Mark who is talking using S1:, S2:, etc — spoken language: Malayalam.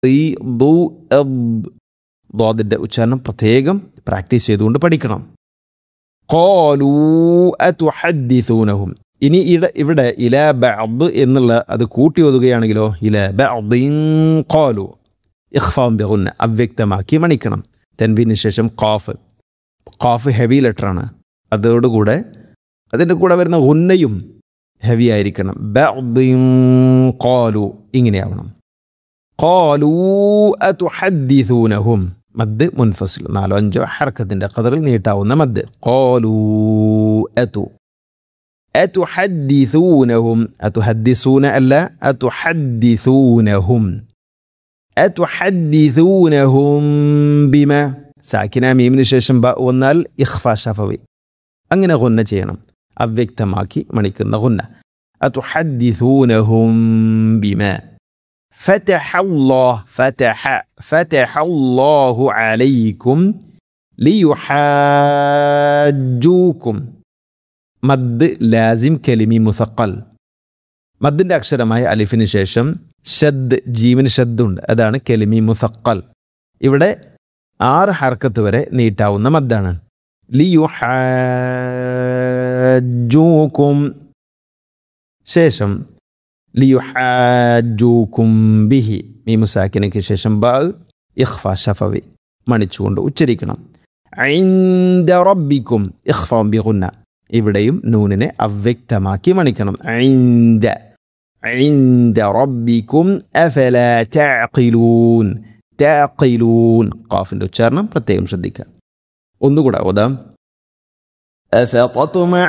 S1: ഈ ദു ദോദിൻ്റെ ഉച്ചാരണം പ്രത്യേകം പ്രാക്ടീസ് ചെയ്തുകൊണ്ട് പഠിക്കണം കോലൂ അതുഹദ്ദിസൂനഹും ഇനി ഇട ഇവിടെ ഇല ബഅദ് എന്നുള്ള അത് കൂട്ടി ഒതുകയാണെങ്കിലോ ഇല ബഅദിൻ കോലു ഇഖ്ഫാം ബിഗുന്ന അവ്യക്തമാക്കി മണിക്കണം തെൻവീന് ശേഷം ഖാഫ് ഖാഫ് ഹെവി ലെറ്ററാണ് അതോടുകൂടെ അതിൻ്റെ കൂടെ വരുന്ന ഉന്നയും ഹെവി ആയിരിക്കണം ബഅദിൻ കോലു ഇങ്ങനെയാവണം കോലൂ അതുഹദ്ദിസൂനഹും മദ് മുൻഫസിൽ നാലോ അഞ്ചോ ഹർക്കത്തിൻ്റെ കതറിൽ നീട്ടാവുന്ന മദ് കോലൂ അതു അതുഹദ്ദിസൂനഹും അതുഹദ്ദിസൂന അല്ല അതുഹദ്ദിസൂനഹും അതുഹദ്ദിസൂനഹും ബിമ സാക്കിന മീമിന് ശേഷം ബ വന്നാൽ ഇഖ്ഫ ഷഫവി അങ്ങനെ ഗുന്ന ചെയ്യണം അവ്യക്തമാക്കി മണിക്കുന്ന ഗുന്ന അതുഹദ്ദിസൂനഹും ബിമ فتح الله فتح فتح الله عليكم ليحاجوكم മദ് ലാസിം കലിമി മുസക്കൽ മദ്ദിൻ്റെ അക്ഷരമായ അലിഫിന് ശേഷം ഷദ് ജീവന് ഷദ്ദുണ്ട് അതാണ് കലിമി മുസക്കൽ ഇവിടെ ആറ് ഹർക്കത്ത് വരെ നീട്ടാവുന്ന മദ്ദാണ് ലിയുഹാജൂക്കും ശേഷം ലിയുഹാജൂക്കും ബിഹി മീമുസാക്കിനയ്ക്ക് ശേഷം ബാ ഇഖ്ഫ ഷഫവി മണിച്ചുകൊണ്ട് ഉച്ചരിക്കണം ഐന്ദ റബ്ബിക്കും ഇഖ്ഫാം ബിഗുന്ന ഇവിടെയും നൂനിനെ അവ്യക്തമാക്കി മണിക്കണം ഐന്ദ ഐന്ദ റബ്ബിക്കും അഫല തഅഖിലൂൻ തഅഖിലൂൻ ഖാഫിൻ്റെ ഉച്ചാരണം പ്രത്യേകം ശ്രദ്ധിക്കുക ഒന്നുകൂടെ ഓതാം أفططمع